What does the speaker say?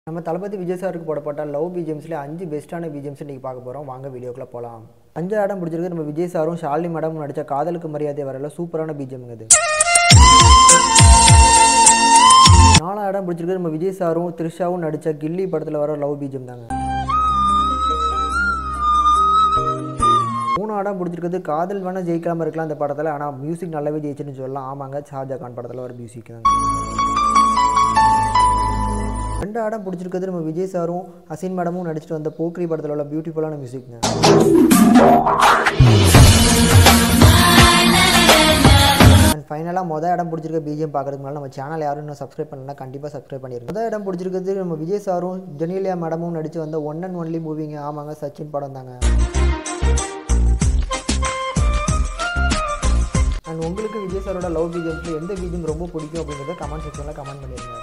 நம்ம தளபதி விஜய் சாருக்கு போடப்பட்ட லவ் பிஜிஎம்ஸ்ல அஞ்சு பெஸ்ட்டான பிஜிஎம்ஸ் இன்றைக்கி பார்க்க போகிறோம் வாங்க வீடியோக்குள்ளே போகலாம் அஞ்சு இடம் பிடிச்சிருக்கு நம்ம விஜய் சாரும் ஷாலினி மேடமும் நடித்த காதலுக்கு மரியாதை வரல சூப்பரான பிஜிஎம்ங்க இது நாலாம் இடம் பிடிச்சிருக்கு நம்ம விஜய் சாரும் த்ரிஷாவும் நடித்த கில்லி படத்தில் வர லவ் பிஜிஎம் தாங்க மூணு இடம் பிடிச்சிருக்கிறது காதல் வேணால் ஜெயிக்காமல் இருக்கலாம் அந்த படத்தில் ஆனால் மியூசிக் நல்லாவே ஜெயிச்சுன்னு சொல்லலாம் ஆமாங்க ஷாஜகான் படத்தில் வர மியூசிக் தாங்க ரெண்டு இடம் பிடிச்சிருக்கிறது நம்ம விஜய் சாரும் அசின் மேடமும் நடிச்சிட்டு வந்த போக்ரி படத்தில் உள்ள பியூட்டிஃபுல்லான மியூசிக்ங்க அண்ட் ஃபைனலாக மொதல் இடம் பிடிச்சிருக்க பிஜிஎம் பார்க்கறதுக்கு முன்னாடி நம்ம சேனல் யாரும் இன்னும் சப்ஸ்கிரைப் பண்ணலாம் கண்டிப்பாக சப்ஸ்கிரைப் பண்ணிடுங்க மொதல் இடம் பிடிச்சிருக்கிறது நம்ம விஜய் சாரும் ஜெனிலியா மேடமும் நடித்து வந்த ஒன் அண்ட் ஒன்லி மூவிங்க ஆமாங்க சச்சின் படம் தாங்க அண்ட் உங்களுக்கு விஜய் சாரோட லவ் பிஜிஎம்ஸில் எந்த பிஜிஎம் ரொம்ப பிடிக்கும் அப்படிங்கிறத கமெண்ட் செக்ஷனில் கமெண்ட் பண்ணிடுங்க